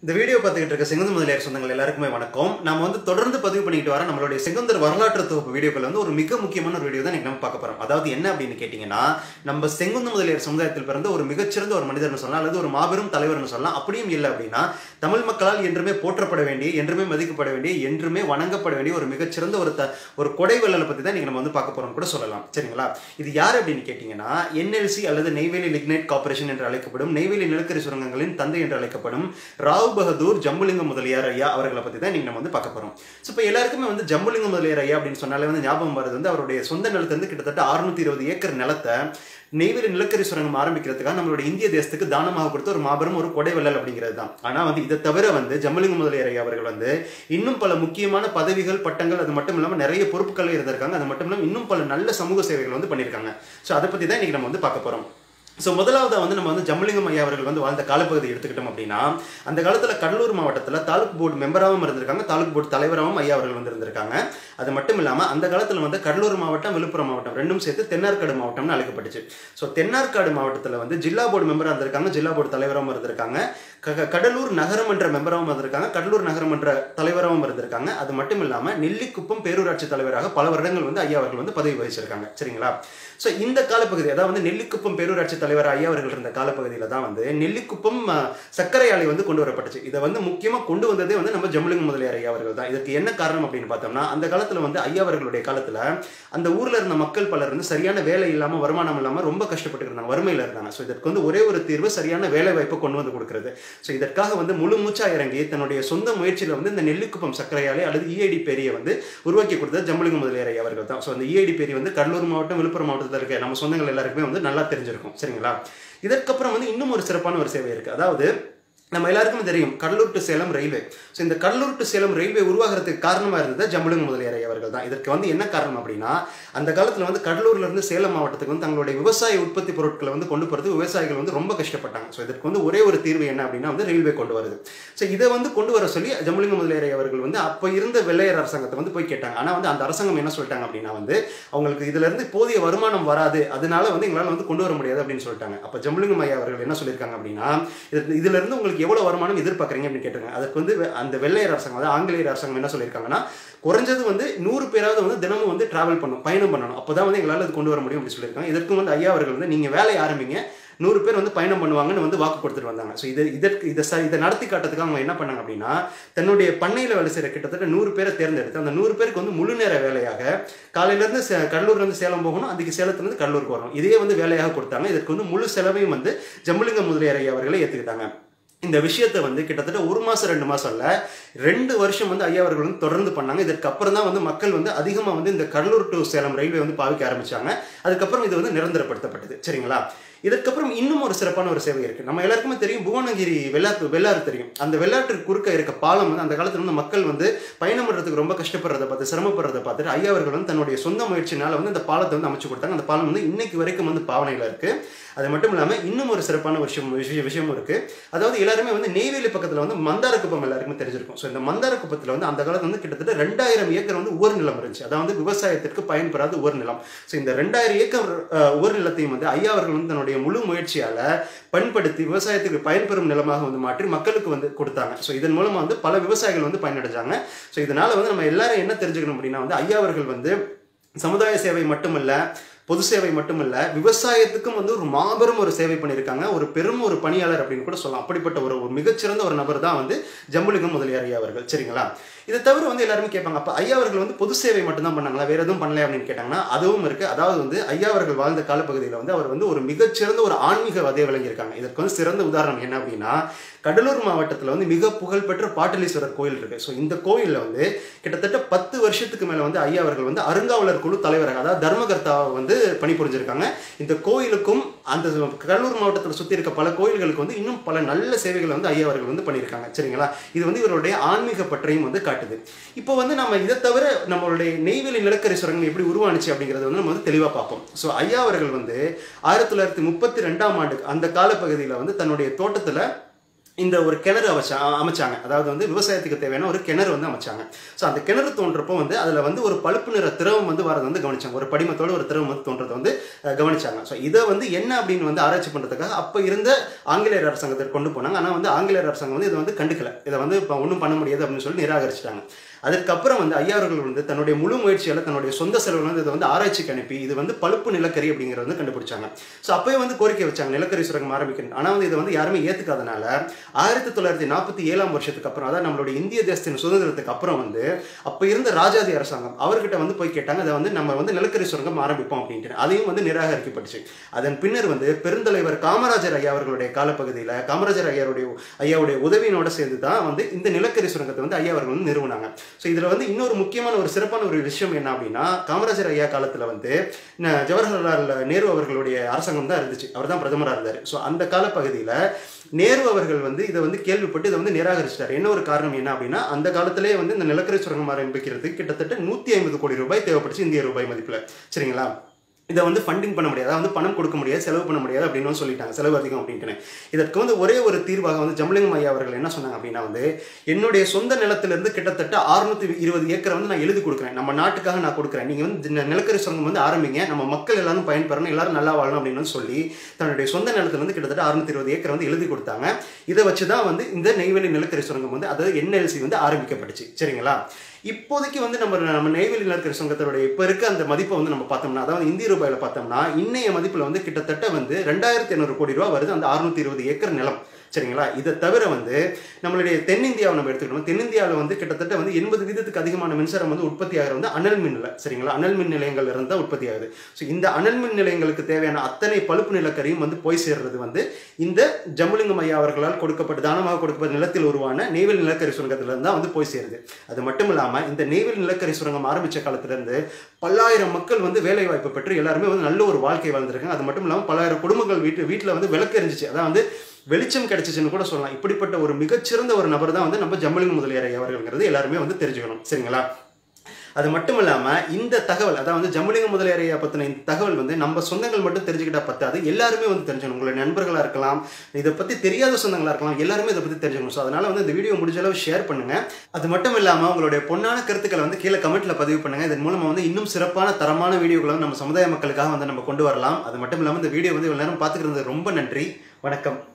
இந்த வீடியோ பார்த்துக்கிட்டு இருக்க செங்குந்த முதலியார் சொந்தங்கள் எல்லாருக்குமே வணக்கம் நம்ம வந்து தொடர்ந்து பதிவு பண்ணிட்டு வர நம்மளுடைய செங்குந்தர் வரலாற்று தொகுப்பு வீடியோக்கள் வந்து ஒரு மிக முக்கியமான ஒரு வீடியோ தான் இன்னைக்கு நம்ம பார்க்க போறோம் அதாவது என்ன அப்படின்னு கேட்டிங்கன்னா நம்ம செங்குந்த முதலியார் சமுதாயத்தில் பிறந்த ஒரு மிகச்சிறந்த ஒரு மனிதர்னு சொல்லலாம் அல்லது ஒரு மாபெரும் தலைவர்னு சொல்லலாம் அப்படியும் இல்லை அப்படின்னா தமிழ் மக்களால் என்றுமே போற்றப்பட வேண்டிய என்றுமே மதிக்கப்பட வேண்டிய என்றுமே வணங்கப்பட வேண்டிய ஒரு மிகச்சிறந்த ஒரு த ஒரு கொடை வள்ளலை பற்றி தான் இன்னைக்கு நம்ம வந்து பார்க்க போறோம் கூட சொல்லலாம் சரிங்களா இது யார் அப்படின்னு கேட்டிங்கன்னா என்எல்சி அல்லது நெய்வேலி லிக்னைட் கார்பரேஷன் என்று அழைக்கப்படும் நெய்வேலி நிலக்கரி சுரங்கங்களின் தந்தை என்று அழைக்கப்படும் ராவ் பகதூர் ஜம்புலிங்க முதலியார் ஐயா அவர்களை பற்றி தான் இன்னைக்கு நம்ம வந்து பார்க்க போறோம் ஸோ இப்போ எல்லாருக்குமே வந்து ஜம்புலிங்க முதலியார் ஐயா அப்படின்னு சொன்னாலே வந்து ஞாபகம் வருது வந்து அவருடைய சொந்த நிலத்திலிருந்து கிட்டத்தட்ட அறுநூத்தி இருபது ஏக்கர் நிலத்தை நெய்வேலி நிலக்கரி சுரங்கம் ஆரம்பிக்கிறதுக்காக நம்மளுடைய இந்திய தேசத்துக்கு தானமாக கொடுத்த ஒரு மாபெரும் ஒரு கொடை வள்ளல் அப்படிங்கிறது தான் ஆனால் வந்து இதை தவிர வந்து ஜம்பலிங்க முதலியார் ஐயா அவர்கள் வந்து இன்னும் பல முக்கியமான பதவிகள் பட்டங்கள் அது மட்டும் இல்லாமல் நிறைய பொறுப்புகள் இருந்திருக்காங்க அது மட்டும் இல்லாமல் இன்னும் பல நல்ல சமூக சேவைகள் வந்து பண்ணியிருக்காங்க ஸோ அதை பற்றி தான் இன்னைக்கு நம்ம வந்து பார்க்க போகிறோம் ஸோ முதலாவது வந்து நம்ம வந்து ஜம்பலிங்கம் ஐயா அவர்கள் வந்து வாழ்ந்த காலப்பகுதி எடுத்துக்கிட்டோம் அப்படின்னா அந்த காலத்தில் கடலூர் மாவட்டத்தில் தாலுக் போர்டு மெம்பராகவும் இருந்திருக்காங்க தாலுக் போர்டு தலைவராகவும் ஐயா அவர்கள் வந்து இருந்திருக்காங்க அது மட்டும் இல்லாமல் அந்த காலத்தில் வந்து கடலூர் மாவட்டம் விழுப்புரம் மாவட்டம் ரெண்டும் சேர்த்து தென்னார்காடு மாவட்டம்னு அழைக்கப்பட்டுச்சு ஸோ தென்னார்காடு மாவட்டத்தில் வந்து ஜில்லா போர்டு மெம்பராக இருந்திருக்காங்க ஜில்லா போர்டு தலைவராகவும் இருந்திருக்காங்க க- கடலூர் நகரமன்ற மெம்பராகவும் இருந்திருக்காங்க கடலூர் நகரமன்ற தலைவராகவும் இருந்திருக்காங்க அது மட்டும் இல்லாமல் நெல்லிக்குப்பம் பேரூராட்சி தலைவராக பல வருடங்கள் வந்து ஐயா அவர்கள் வந்து பதவி வகிச்சிருக்காங்க சரிங்களா ஸோ இந்த காலப்பகுதி அதாவது வந்து நெல்லிக்குப்பம் பேரூராட்சி தலைவர் ஐயா அவர்கள் இருந்த காலப்பகுதியில் தான் வந்து நெல்லிக்குப்பம் அஹ், சர்க்கரை ஆலை வந்து கொண்டு வரப்பட்டுச்சு இதை வந்து முக்கியமாக கொண்டு வந்ததே வந்து நம்ம ஜம்புலிங்க முதலியார் ஐயா அவர்கள் தான் இதற்கு என்ன காரணம் அப்படின்னு பார்த்தோம்னா அந்த காலத்தில் வந்து ஐயா அவர்களுடைய காலத்தில் அந்த ஊரில் இருந்த மக்கள் பலர் வந்து சரியான வேலை இல்லாமல் வருமானம் இல்லாமல் ரொம்ப கஷ்டப்பட்டு இருந்தாங்க வறுமையில் இருந்தாங்க ஸோ இதற்கு வந்து ஒரே ஒரு தீர்வு சரியான வேலை வாய்ப்பை கொண்டு வந்து கொடுக்கிறது ஸோ இதற்காக வந்து முழு மூச்சா இறங்கி தன்னுடைய சொந்த முயற்சியில் வந்து இந்த நெல்லிக்குப்பம் சர்க்கரை ஆலை அல்லது இஐடி பேரியை வந்து உருவாக்கி கொடுத்தது ஜம்புலிங்க முதலியார் ஐயா அவர்கள் தான் ஸோ அந்த இஐடி பேரி வந்து கடலூர் மாவட்டம் விழுப்புரம் மாவட்டத்தில் இருக்க நம்ம சொந்தங்கள் எல்லாருக்குமே வந்து நல்லா தெரிஞ்சிருக்கும் சரிங்களா இதற்கப்புறம் வந்து இன்னும் ஒரு சிறப்பான ஒரு சேவை இருக்கு அதாவது நம்ம எல்லாருக்குமே தெரியும் Cuddalore to Salem railway so இந்த கடலூர் டு சேலம் ரயில்வே உருவாகிறதுக்கு காரணமாக இருந்தது ஜம்புலிங்க முதலியார் ஐயா அவர்கள் தான் இதற்கு வந்து என்ன காரணம் அப்படின்னா அந்த காலத்தில் வந்து கடலூர்ல இருந்து சேலம் மாவட்டத்துக்கு வந்து தங்களுடைய விவசாய உற்பத்தி பொருட்களை வந்து கொண்டு போகிறது விவசாயிகள் வந்து ரொம்ப கஷ்டப்பட்டாங்க ஸோ இதற்கு வந்து ஒரே ஒரு தீர்வு என்ன அப்படின்னா வந்து ரயில்வே கொண்டு வருது ஸோ இதை வந்து கொண்டு வர சொல்லி ஜம்புலிங்க முதலியார் ஐயா அவர்கள் வந்து அப்போ இருந்த வெள்ளையர் அரசாங்கத்தை வந்து போய் கேட்டாங்க ஆனால் வந்து அந்த அரசாங்கம் என்ன சொல்லிட்டாங்க அப்படின்னா வந்து அவங்களுக்கு இதுல இருந்து போதிய வருமானம் வராது அதனால வந்து எங்களால் வந்து கொண்டு வர முடியாது அப்படின்னு சொல்லிட்டாங்க அப்போ ஜம்புலிங்கம் ஐயா அவர்கள் என்ன சொல்லியிருக்காங்க அப்படின்னா இது- இதுல இருந்து உங்களுக்கு எவ்வளவு வருமானம் எதிர்பார்க்குறீங்க அப்படின்னு கேட்டாங்க அதுக்கு வந்து வெ- அந்த வெள்ளையர் அரசாங்கம் அதாவது ஆங்கிலேயர் அரசாங்கம் என்ன சொல்லியிருக்காங்கன்னா குறைஞ்சது வந்து நூறு பேராவது வந்து தினமும் வந்து டிராவல் பண்ணணும் பயணம் பண்ணணும் அப்பதான் வந்து எங்களால் அது கொண்டு வர முடியும் அப்படின்னு சொல்லியிருக்காங்க இதற்கு வந்து ஐயா அவர்கள் வந்து நீங்க வேலையை ஆரம்பிங்க நூறு பேர் வந்து பயணம் பண்ணுவாங்கன்னு வந்து வாக்கு கொடுத்துட்டு வந்தாங்க ஸோ இது இதற்கு இதை ச இதை நடத்தி காட்டுறதுக்கு அவங்க என்ன பண்ணாங்க அப்படின்னா தன்னுடைய பண்ணையில் வேலை செய்கிற கிட்டத்தட்ட நூறு பேரை தேர்ந்தெடுத்து அந்த நூறு பேருக்கு வந்து முழு நேர வேலையாக காலையிலேருந்து சே கடலூர்லேருந்து சேலம் போகணும் அதுக்கு சேலத்துலேருந்து கடலூருக்கு வரணும் இதே வந்து வேலையாக கொடுத்தாங்க இதற்கு வந்து முழு செலவையும் வந்து ஜம்புலிங்க முதலியார் ஐயா அவர்களே ஏற்றுக்கிட்டாங்க இந்த விஷயத்தை வந்து கிட்டத்தட்ட ஒரு மாசம் ரெண்டு மாசம் இல்ல ரெண்டு வருஷம் வந்து ஐயா அவர்கள் வந்து தொடர்ந்து பண்ணாங்க இதற்கு அப்புறம் தான் வந்து மக்கள் வந்து அதிகமா வந்து இந்த கடலூர் டு சேலம் ரயில்வே வந்து பாவிக்க ஆரம்பிச்சாங்க அதுக்கப்புறம் இது வந்து நிரந்தரப்படுத்தப்பட்டது சரிங்களா இதற்கப்புறம் இன்னும் ஒரு சிறப்பான ஒரு சேவை இருக்கு நம்ம எல்லாருக்குமே தெரியும் புவனகிரி வெள்ளாத்து வெள்ளாறு தெரியும் அந்த வெள்ளாற்று குறுக்க இருக்க பாலம் வந்து அந்த காலத்துல வந்து மக்கள் வந்து பயணம் பண்றதுக்கு ரொம்ப கஷ்டப்படுறத பார்த்து சிரமப்படுறத பார்த்துட்டு ஐயா அவர்கள் வந்து தன்னுடைய சொந்த முயற்சினால வந்து அந்த பாலத்தை வந்து அமைச்சு கொடுத்தாங்க அந்த பாலம் வந்து இன்னைக்கு வரைக்கும் வந்து பாவனையில இருக்கு அது மட்டும் இல்லாமல் இன்னும் ஒரு சிறப்பான விஷயம் விஷய விஷயமும் இருக்கு அதாவது எல்லாருமே வந்து நெய்வேலி பக்கத்தில் வந்து மந்தாரக்குப்பம் எல்லாருக்குமே தெரிஞ்சிருக்கும் ஸோ இந்த மந்தாரக்குப்பத்தில் வந்து அந்த காலத்துல வந்து கிட்டத்தட்ட ரெண்டாயிரம் ஏக்கர் வந்து உவர் நிலம் இருந்துச்சு அதாவது விவசாயத்திற்கு பயன்பெறாத உவர் நிலம் ஸோ இந்த ரெண்டாயிரம் ஏக்கர் அஹ், உவர் நிலத்தையும் வந்து ஐயா அவர்கள் வந்து தன்னுடைய முழு முயற்சியால பயன்படுத்தி விவசாயத்துக்கு பயன்பெறும் நிலமாக வந்து மாற்றி மக்களுக்கு வந்து கொடுத்தாங்க ஸோ இதன் மூலமா வந்து பல விவசாயிகள் வந்து பயனடைஞ்சாங்க ஸோ இதனால வந்து நம்ம எல்லாரும் என்ன தெரிஞ்சுக்கணும் அப்படின்னா வந்து ஐயா அவர்கள் வந்து சமுதாய சேவை மட்டுமல்ல பொது சேவை மட்டுமல்ல விவசாயத்துக்கும் வந்து ஒரு மாபெரும் ஒரு சேவை பண்ணியிருக்காங்க ஒரு பெரும் ஒரு பணியாளர் அப்படின்னு கூட சொல்லலாம் அப்படிப்பட்ட ஒரு ஒரு மிகச்சிறந்த ஒரு நபர் தான் வந்து ஜம்புலிங்கம் முதலியார் ஐயா அவர்கள் சரிங்களா இதை தவிர வந்து எல்லாருமே கேட்பாங்க அப்போ ஐயா அவர்கள் வந்து பொது சேவை மட்டும்தான் பண்ணாங்களா வேற எதுவும் பண்ணல அப்படின்னு கேட்டாங்கன்னா அதுவும் இருக்கு அதாவது வந்து ஐயா அவர்கள் வாழ்ந்த காலப்பகுதியில் வந்து அவர் வந்து ஒரு மிகச்சிறந்த ஒரு ஆன்மீக வதையை விளங்கியிருக்காங்க இதற்கு வந்து சிறந்த உதாரணம் என்ன அப்படின்னா கடலூர் மாவட்டத்தில் வந்து மிக புகழ்பெற்ற பாட்டலீஸ்வரர் கோயில் இருக்கு ஸோ இந்த கோயிலில் வந்து கிட்டத்தட்ட பத்து வருஷத்துக்கு மேலே வந்து ஐயா அவர்கள் வந்து அருங்காவலர் குழு தலைவராக அதாவது தர்மகர்த்தாவை வந்து பணிபுரிஞ்சிருக்காங்க இந்த கோயிலுக்கும் அந்த கடலூர் மாவட்டத்தில் சுற்றி இருக்க பல கோயில்களுக்கு வந்து இன்னும் பல நல்ல சேவைகளை வந்து ஐயா அவர்கள் வந்து பண்ணியிருக்காங்க சரிங்களா இது வந்து இவருடைய ஆன்மீக பற்றையும் வந்து காட்டுது இப்போ வந்து நம்ம இதை தவிர நம்மளுடைய நெய்வேலி நிலக்கரி சுரங்கம் எப்படி உருவானுச்சு அப்படிங்கிறத வந்து நம்ம வந்து தெளிவாக பார்ப்போம் ஸோ ஐயா அவர்கள் வந்து ஆயிரத்தி தொள்ளாயிரத்தி முப்பத்தி ரெண்டாம் ஆண்டு அந்த காலப்பகுதியில் வந்து தன்னுடைய தோட்டத்தில் இந்த ஒரு கிணறு அமைச்சா அமைச்சாங்க அதாவது வந்து விவசாயத்துக்கு தேவையான ஒரு கிணறு வந்து அமைச்சாங்க ஸோ அந்த கிணறு தோன்றப்போ வந்து அதில் வந்து ஒரு பழுப்பு நிற திரவம் வந்து வரது வந்து கவனிச்சாங்க ஒரு படிமத்தோட ஒரு திரவம் வந்து தோன்றதை வந்து அஹ், கவனிச்சாங்க ஸோ இதை வந்து என்ன அப்படின்னு வந்து ஆராய்ச்சி பண்ணுறதுக்காக அப்போ இருந்த ஆங்கிலேயர் அரசாங்கத்தை கொண்டு போனாங்க ஆனால் வந்து ஆங்கிலேயர் அரசாங்கம் வந்து இதை வந்து கண்டுக்கல இதை வந்து இப்போ ஒன்றும் பண்ண முடியாது அப்படின்னு சொல்லி நிராகரிச்சிட்டாங்க அதற்கப்புறம் வந்து ஐயா அவர்கள் வந்து தன்னுடைய முழு முயற்சியால் தன்னுடைய சொந்த செலவில் வந்து இதை வந்து ஆராய்ச்சிக்கு அனுப்பி இது வந்து பழுப்பு நிலக்கரி அப்படிங்கிறத வந்து கண்டுபிடிச்சாங்க ஸோ அப்போயே வந்து கோரிக்கை வச்சாங்க நிலக்கரி சுரங்கம் ஆரம்பிக்கணும் ஆனால் வந்து இதை வந்து யாருமே ஏற்றுக்காதனால ஆயிரத்தி தொள்ளாயிரத்தி நாற்பத்தி ஏழாம் வருஷத்துக்கு அப்புறம் அதாவது நம்மளுடைய இந்திய தேசத்தின் சுதந்திரத்துக்கு அப்புறம் வந்து அப்போ இருந்த ராஜாதி அரசாங்கம் அவர்கிட்ட வந்து போய் கேட்டாங்க அதை வந்து நம்ம வந்து நிலக்கரி சுரங்கம் ஆரம்பிப்போம் அப்படின்ட்டு அதையும் வந்து நிராகரிக்கப்பட்டுச்சு அதன் பின்னர் வந்து பெருந்தலைவர் காமராஜர் ஐயா அவர்களுடைய காலப்பகுதியில் காமராஜர் ஐயாவுடைய ஐயாவுடைய உதவியினோட சேர்ந்து தான் வந்து இந்த நிலக்கரி சுரங்கத்தை வந்து ஐயா அவர்கள் வந்து நிறுவனாங்க ஸோ இதில் வந்து இன்னொரு முக்கியமான ஒரு சிறப்பான ஒரு விஷயம் என்ன அப்படின்னா காமராஜர் ஐயா காலத்தில் வந்து ந- ஜவஹர்லால் நேரு அவர்களுடைய அரசாங்கம் தான் இருந்துச்சு அவர் தான் பிரதமராக இருந்தார் ஸோ அந்த காலப்பகுதியில் நேரு அவர்கள் வந்து இதை வந்து கேள்விப்பட்டு இதை வந்து நிராகரிச்சிட்டார் என்ன ஒரு காரணம் என்ன அப்படின்னா அந்த காலத்திலேயே வந்து இந்த நிலக்கரி சுரங்கம் ஆரம்பிக்கிறதுக்கு கிட்டத்தட்ட நூற்றி ஐம்பது கோடி ரூபாய் தேவைப்பட்டுச்சு இந்திய ரூபாய் மதிப்பில் சரிங்களா இதை வந்து ஃபண்டிங் பண்ண முடியாது அதாவது வந்து பணம் கொடுக்க முடியாது செலவு பண்ண முடியாது அப்படின்னு வந்து சொல்லிட்டாங்க செலவு அதிகம் அப்படின்ட்டு இதற்கு வந்து ஒரே ஒரு தீர்வாக வந்து ஜம்பலிங்கம் ஐயா அவர்கள் என்ன சொன்னாங்க அப்படின்னா வந்து என்னுடைய சொந்த நிலத்திலிருந்து கிட்டத்தட்ட அறுநூத்தி இருபது ஏக்கரை வந்து நான் எழுதி கொடுக்குறேன் நம்ம நாட்டுக்காக நான் கொடுக்குறேன் நீங்கள் வந்து இந்த நிலக்கரி சுரங்கம் வந்து ஆரம்பிங்க நம்ம மக்கள் எல்லாரும் பயன்பெறணும் எல்லாரும் நல்லா வாழணும் அப்படின்னு வந்து சொல்லி தன்னுடைய சொந்த நிலத்திலிருந்து கிட்டத்தட்ட அறுநூத்தி இருபது ஏக்கரை வந்து எழுதி கொடுத்தாங்க இதை வச்சு தான் வந்து இந்த நெய்வேலி நிலக்கரி சுரங்கம் வந்து அதாவது என்எல்சி வந்து ஆரம்பிக்கப்பட்டுச்சு சரிங்களா இப்போதைக்கு வந்து நம்ம நம்ம நெய்வேலி நிலக்கரி சுரங்கத்தினுடைய இப்போ இருக்க அந்த மதிப்பை வந்து நம்ம பார்த்தோம்னா அதாவது இந்திய ரூபாயில பார்த்தோம்னா இன்னைய மதிப்பில் வந்து கிட்டத்தட்ட வந்து ரெண்டாயிரத்தி ஐநூறு கோடி ரூபா வருது அந்த அறுநூத்தி இருபது ஏக்கர் நிலம் சரிங்களா இதை தவிர வந்து நம்மளுடைய தென்னிந்தியாவை நம்ம எடுத்துக்கணும் தென்னிந்தியாவில் வந்து கிட்டத்தட்ட வந்து எண்பது வீதத்துக்கு அதிகமான மின்சாரம் வந்து உற்பத்தி ஆகிறது வந்து அனல் மின் நிலை சரிங்களா அனல் மின் நிலையங்கள் இருந்து தான் உற்பத்தி ஆகுது ஸோ இந்த அனல் மின் நிலையங்களுக்கு தேவையான அத்தனை பழுப்பு நிலக்கரியும் வந்து போய் சேர்றது வந்து இந்த ஜம்புலிங்கம் ஐயா அவர்களால் கொடுக்கப்பட்ட தானமாக கொடுக்கப்பட்ட நிலத்தில் உருவான நெய்வேலி நிலக்கரி சுரங்கத்திலிருந்து தான் வந்து போய் சேருது அது மட்டும் இல்லாமல் இந்த நெய்வேலி நிலக்கரி சுரங்கம் ஆரம்பித்த காலத்திலிருந்து பல்லாயிரம் மக்கள் வந்து வேலை வாய்ப்பு பெற்று எல்லாருமே வந்து நல்ல ஒரு வாழ்க்கை வாழ்ந்திருக்காங்க அது மட்டும் இல்லாமல் பல்லாயிரம் குடும்பங்கள் வீட்டு வீட்டில் வந்து விளக்கு எரிஞ்சிச்சு அதான் வந்து வெளிச்சம் கிடைச்சிச்சுன்னு கூட சொல்லலாம் இப்படிப்பட்ட ஒரு மிகச்சிறந்த ஒரு நபர் தான் வந்து நம்ம ஜம்பலிங்க முதலியார் ஐயா அவர்கள்ங்கிறது எல்லாருமே வந்து தெரிஞ்சுக்கணும் சரிங்களா அது மட்டும் இல்லாமல் இந்த தகவல் அதாவது ஜம்புலிங்க முதலியார் ஐயா பற்றின இந்த தகவல் வந்து நம்ம சொந்தங்கள் மட்டும் தெரிஞ்சுக்கிட்டா பத்தாது எல்லாருமே வந்து தெரிஞ்சுக்கணும் உங்களுடைய நண்பர்களாக இருக்கலாம் இதை பற்றி தெரியாத சொந்தங்களாக இருக்கலாம் எல்லாருமே இதை பற்றி தெரிஞ்சுக்கணும் ஸோ அதனால் வந்து இந்த வீடியோ முடிஞ்ச அளவு ஷேர் பண்ணுங்கள் அது மட்டும் இல்லாமல் உங்களுடைய பொன்னான கருத்துக்களை வந்து கீழே கமெண்ட்டில் பதிவு பண்ணுங்கள் இதன் மூலமாக வந்து இன்னும் சிறப்பான தரமான வீடியோக்களை வந்து நம்ம சமுதாய மக்களுக்காக வந்து நம்ம கொண்டு வரலாம் அது மட்டும் இல்லாமல் இந்த வீடியோ வந்து இவ்வளவு நேரம் பார்த்துக்கிறது ரொம்ப நன்றி வணக்கம்